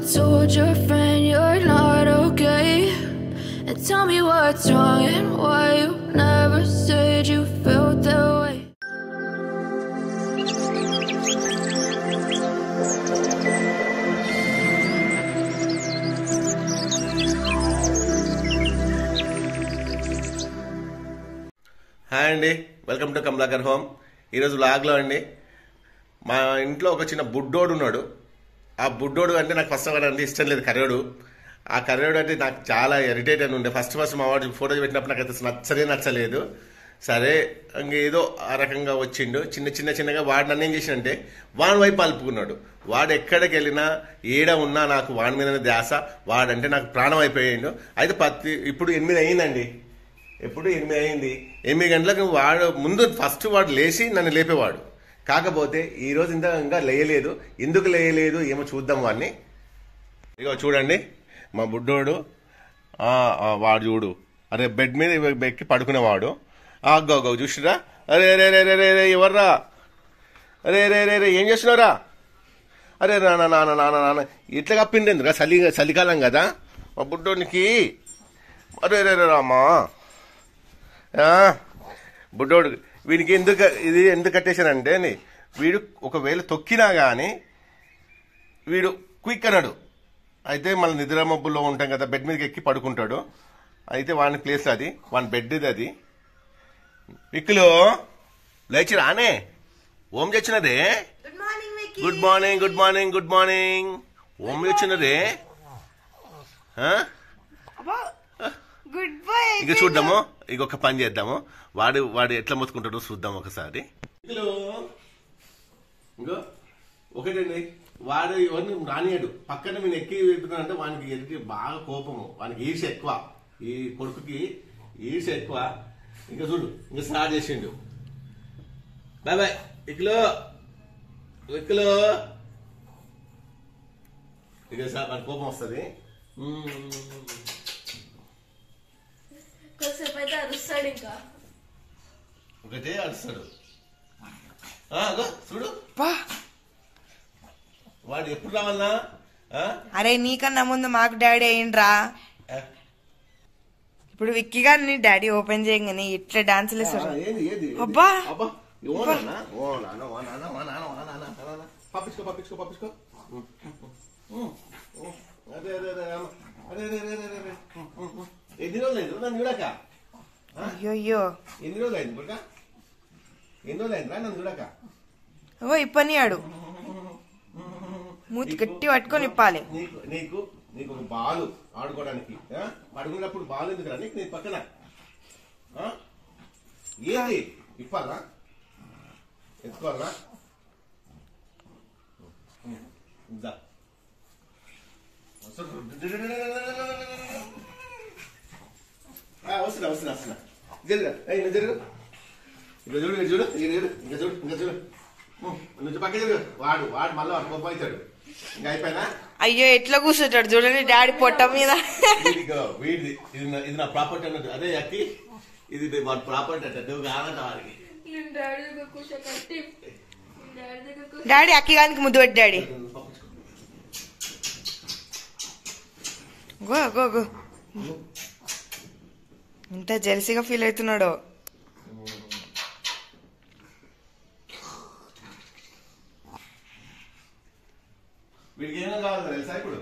told your friend you're not okay. And tell me what's wrong and why you never said you felt that way. Hi అండి welcome to Kamalakar home ఈరోజు వ్లాగ్లో అండి మా ఇంట్లో ఒక చిన్న బుడ్డోడు ఉన్నాడు ఆ బుడ్డోడు అంటే నాకు ఫస్ట్ అంటే ఇష్టం లేదు కర్రోడు ఆ కర్రోడు అంటే నాకు చాలా ఇరిటేట్ అని ఉండే ఫస్ట్ ఫస్ట్ మా వాడు ఫోటో పెట్టినప్పుడు నాకు అయితే నచ్చనే నచ్చలేదు సరే ఇంక ఏదో ఆ రకంగా వచ్చిండు చిన్న చిన్న చిన్నగా వాడు నన్ను ఏం చేసిండంటే వాడి వైపు అలుపుకున్నాడు వాడు ఎక్కడికి వెళ్ళినా ఏడ ఉన్నా నాకు వాడి మీదనే ధ్యాస వాడంటే నాకు ప్రాణం అయిపోయిండు అయితే పత్తి ఇప్పుడు ఎనిమిది అయిందండి ఎప్పుడు ఎనిమిది అయింది ఎనిమిది గంటలకు వాడు ముందు ఫస్ట్ వాడు లేచి నన్ను లేపేవాడు కాకపోతే ఈ రోజు ఇంత ఇంకా లేయలేదు ఎందుకు లేయలేదు ఏమో చూద్దాం వాడిని ఇగో చూడండి మా బుడ్డోడు ఆ, ఆ, వాడు చూడు అరే బెడ్ మీద ఇవ- ఎక్కి పడుకునేవాడు ఆ, అగ్గో అగ్గో చూసిరా అరే రే రే రే రే రే ఎవర్రా అరే రే రే రే ఏం చేస్తున్నారా అరే నాన్న నాన్న నాన్న నాన్న ఇట్లా కప్పింది ఎందుకు చలి చలికాలం కదా మా బుడ్డోనికి అరే రే రే రామా ఆ, బుడ్డోడు వీడికి ఎందుకు ఇది ఎందుకు కట్టేశానంటే ని, వీడు ఒకవేళ తొక్కినా కానీ వీడు క్విక్ అన్నాడు అయితే మళ్ళీ నిద్ర మబ్బుల్లో ఉంటాం కదా బెడ్ మీదకి ఎక్కి పడుకుంటాడు అయితే వాని ప్లేస్ అది వాని బెడ్ ఇది అది విక్కులు లేచి రానే ఓం తెచ్చినదే good morning Vicky good morning good morning good morning ఓం తెచ్చినదే ఆ? గుడ్ బాయ్ ఇక చూద్దాము ఇక ఒక పని చేద్దాము వాడు వాడు ఎట్లా మొత్తుకుంటాడో చూద్దాం ఒకసారి ఇంకో ఒకటండి వాడు ఎవరిని రానియాడు పక్కన మీరు ఎక్కి వెళ్తున్నాడంటే వానికి ఎక్కి బాగా కోపము వానికి ఈర్ష ఎక్కువ ఈ కొడుకుకి ఈర్ష ఎక్కువ ఇంకా చూడు ఇంకా స్టార్ట్ చేసిండు బాయ్ బాయ్ ఇక్కలో ఇక్కలో ఇక సార్ వానికి కోపం వస్తుంది కొంచెంసేపు అయితే అరుస్తాడు ఇంకా ఒకటే అరుస్తాడు ఆ, అగో చూడు వాడు ఎప్పుడు రావాలనా ఆ? అరే నీకన్నా ముందు మాకు డాడీ అయ్యిండ్రా ఆ, ఇప్పుడు విక్కీ గారిని డాడీ ఓపెన్ చేయగానే ఇట్లా డాన్సులు ఆ, వేస్తారు ఏది ఏది ఏది? అబ్బా. అబ్బా ఓ నాన్న ఓ నాన్న ఓ నాన్న ఓ నాన్న ఓ నాన్న ఓ నాన్న పంపించుకో పంపించుకో పంపించుకో ఉమ్, ఉమ్, ఉమ్. అదే అదే అదే అమ్మ. అదే అదే అదే అదే అదే ఉమ్, ఉమ్, ఉమ్. ఎన్ని రోజులు అయింది నన్ను చూడక అయ్యో అయ్యో ఎన్ని రోజులు అయింది బుడ్డ ఎన్ని రోజులు అయింది నన్ను చూడక ఓ ఇప్పనియాడు మూతి గట్టి పట్టుకొని ఇప్పాలి నీకు నీకు నీకు ఒక బాలు ఆడుకోవడానికి ఆ? పడుకున్నప్పుడు బాల్ ఎందుకు నీకు నీ పక్కన ఆ? ఏంది ఇప్పాలా ఎత్తుకోవాలా ఇద్దా వస్తున్నా వస్తున్నా వస్తున్నా జరుగా ఏయ్ నువ్వు జరుగు ఇంకా చూడు ఇక్కడ చూడు ఇక్కడ చూడు ఇంకా చూడు ఇంకా చూడు ఉం, నువ్వు పక్క జరుగు వాడు వాడు మళ్ళీ వాడు కోపం అవుతాడు ఇంకా అయిపోయినా అయ్యో ఎట్లా కూర్చుంటాడు చూడండి డాడీ పొట్ట మీద వీడిగో వీడిది ఇది నా- ఇది నా ప్రాపర్టీ అన్నట్టు అదే అక్కి ఇది వాడి ప్రాపర్టీ అంటే నువ్వు కాదంట వాడికి నేను డాడీ దగ్గర కూర్చో కట్టి డాడీ దగ్గర కూర్చో డాడీ అక్కి గానికి ముద్దు పెట్టి డాడీ గో గో గో ఇంత జెల్సీగా ఫీల్ అవుతున్నాడో వీడికి ఏమైనా కావాలి తెలుసా ఇప్పుడు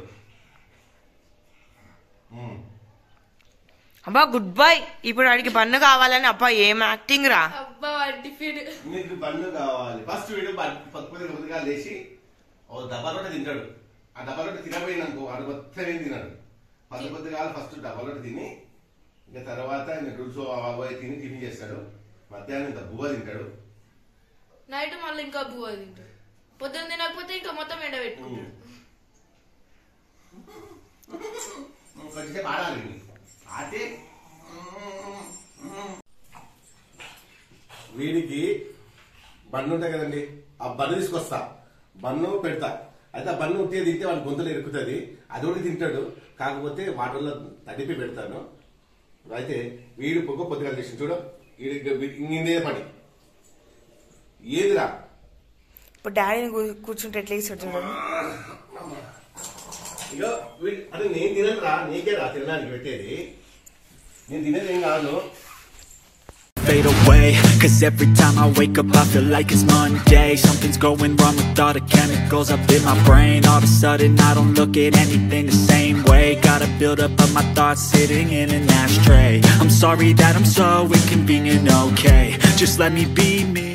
ఉం. అబ్బా గుడ్ బాయ్ ఇప్పుడు వాడికి పన్ను కావాలని అబ్బా ఏం యాక్టింగ్ రా అబ్బా టిఫిన్ నీకు బండ్లు కావాలి ఫస్ట్ వీడు పక్కపతి కొద్దిగా లేచి ఓ డబ్బా రొట్టె తింటాడు ఆ డబ్బా రొట్టె తినపోయింది అనుకో వాడు మొత్తం ఏం తినాడు పది కొద్దిగా ఫస్ట్ డబ్బా రొట్టె తిని ఇంకా తర్వాత ఇంకా రుచు అబ్బాయి తిని టిఫిన్ చేస్తాడు మధ్యాహ్నం ఇంత బువ్వ తింటాడు నైట్ మళ్ళీ ఇంకా బువ్వ తింటాడు పొద్దున్న తినకపోతే ఇంకా మొత్తం ఎండ పెట్టుకుంటాడు కొంచెంసేపు ఆడాలి వీడిని. ఆడితే వీడికి బన్ను ఉంటాయి కదండి ఆ బన్ను తీసుకొస్తా బన్ను పెడతా అయితే ఆ బన్ను ఉంటే తింటే వాడి గొంతులు ఎరుకుతుంది అది కూడా తింటాడు కాకపోతే వాటర్లో తడిపి పెడతాను అయితే వీడు పొగ పొద్దుగా చేసి చూడు వీడి ఇందే పని ఏదిరా ఇప్పుడు డాడీని కూ- కూర్చుంటే ఎట్లా ఇస్తాడు చూడండి ఇగో అంటే నేను తినను రా నీకే రా తినడానికి పెట్టేది నేను తినేది ఏం కాదు fade away Cause every time I wake up I feel like it's Monday Something's going wrong with all the chemicals up in my brain All of a sudden I don't look at anything the same way Gotta build up of my thoughts sitting in an ashtray I'm sorry that I'm so inconvenient, okay Just let me be me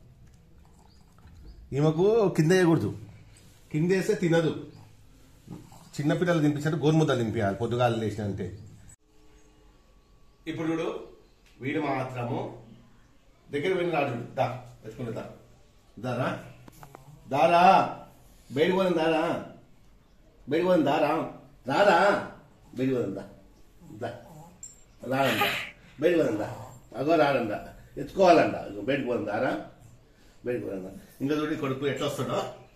ఈమెకు కింద వేయకూడదు కింద వేస్తే తినదు చిన్నపిల్లలు తినిపించినట్టు గోరుముద్దలు తినిపించాలి పొద్దుగాలు లేచినంతే ఇప్పుడు చూడు వీడు మాత్రము దగ్గర వెళ్ళి రాడు దా ఎత్తుకుని దా దారా దారా బయటికి పోదాం దారా బయటికి పోదాం దారా రారా బయటికి పోదాం దా దా రాడంట బయటికి పోదాం దా అగో రాడంట ఎత్తుకోవాలంట అగో బయటికి పోదాం దారా బయటికి పోదాం ఇంకా చూడు ఈ కొడుకు ఎట్లా వస్తాడో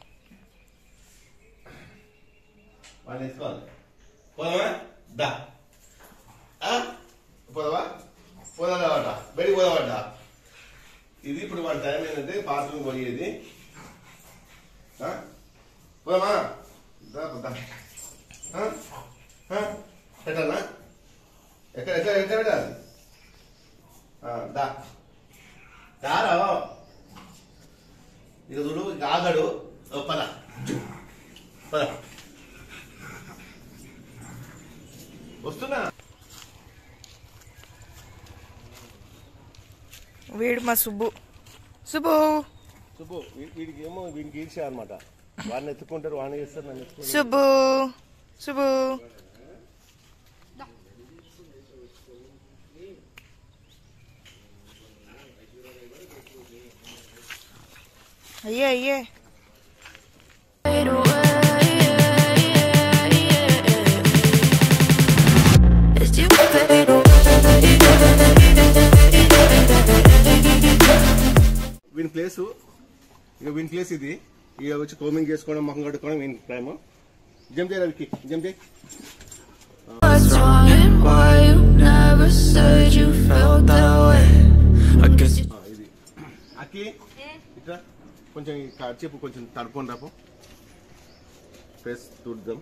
వాడిని ఎత్తుకోవాలి పోదామా దా ఆ? పోదావా పోదావాట బయటికి పోదావాట ఇది ఇప్పుడు వాడి టైం ఏంటంటే బాత్రూమ్ పోయేది ఆ? పోదామా దా దా ఆ? ఆ? పెట్టాలా ఎక్కడ ఎక్కడ ఎక్కడ పెట్టాలి ఆ, దా దారా ఇక చూడు ఇక ఆగడు ఓ పద పద వస్తున్నా వీడు మా సుబ్బు సుబ్బు సుబ్బు వీ- వీడికి ఏమో వీడికి ఈర్ష అనమాట వాడిని ఎత్తుకుంటారు వాడిని చేస్తారు నన్ను ఎత్తుకుంటారు సుబ్బు సుబ్బు అయ్యే అయ్యే Fade away. As you fade away. వీని ప్లేస్ ఇక వీని ప్లేస్ ఇది ఇక వచ్చి కోమింగ్ చేసుకోవడం మొహం కట్టుకోవడం వీని ప్రేమ జంప్ చేయాలి విక్కి జంప్ చేయి What's wrong and why you never said you felt that way? I guess ఆ, ఇది అక్కి ఇట్లా కొంచెం ఈ కా- చెప్పు కొంచెం తడుపుకొని రాపు ఫేస్ చూద్దాం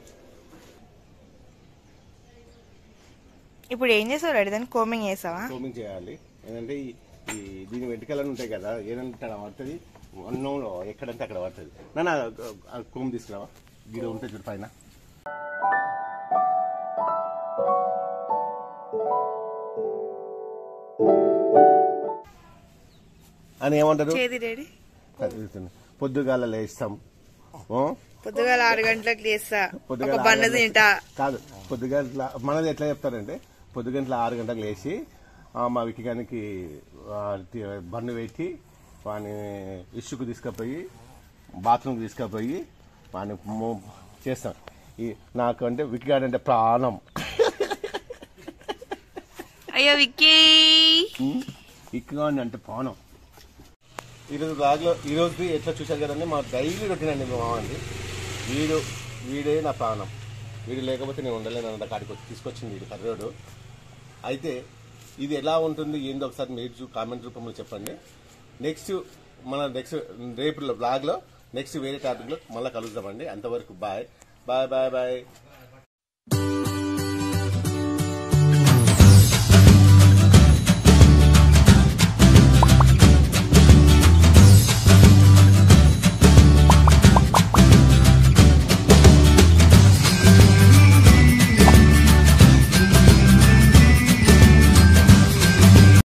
ఇప్పుడు ఏం చేసావు రెడీ దాన్ని కోమింగ్ చేసావా కోమింగ్ చేయాలి ఏంటంటే ఈ ఈ దీని వెంట్రుకలను ఉంటాయి కదా ఏదంటే అక్కడ పడుతుంది అన్నంలో ఎక్కడంటే అక్కడ పడుతుంది నాన్న కోమ్ తీసుకురావా గిడ ఉంటుంది చూడు పైన అని ఏమంటారు చేది రెడీ చదివిస్తుంది. పొద్దుగాల లేస్తాం ఓ? పొద్దుగాల ఆరు గంటలకు లేస్తా పొద్దుగాల ఒక ఆరు బండ గంటలకు- తింటా కాదు పొద్దుగంటల మనది ఎట్లా చెప్తారంటే పొద్దుగంటల ఆరు గంటలకు లేచి ఆ, మా వికిగానికి బండి పెట్టి వాని ఇసుకు తీసుకుపోయి బాత్రూమ్కి తీసుకుపోయి వాని మో- చేస్తాం ఈ నాకు అంటే వికిగాడు అంటే ప్రాణం అయ్యో విక్కీ వికిగాడిని అంటే ప్రాణం ఈరోజు బ్లాగ్లో ఈరోజు ఎట్లా చూశారు కదండి మా డైలీ రొటీన్ అండి మా మామండి వీడు వీడే నా ప్రాణం వీడు లేకపోతే నేను ఉండలేను అన్న కాడికి వచ్చి తీసుకొచ్చింది వీడు కర్రోడు అయితే ఇది ఎలా ఉంటుంది ఏందో ఒకసారి మీరు చూ కామెంట్ రూపంలో చెప్పండి నెక్స్ట్ మన నెక్స్ట్ రేపు బ్లాగ్లో నెక్స్ట్ వేరే టాపిక్లో మళ్ళీ కలుద్దామండి అంతవరకు బాయ్ బాయ్ బాయ్ బాయ్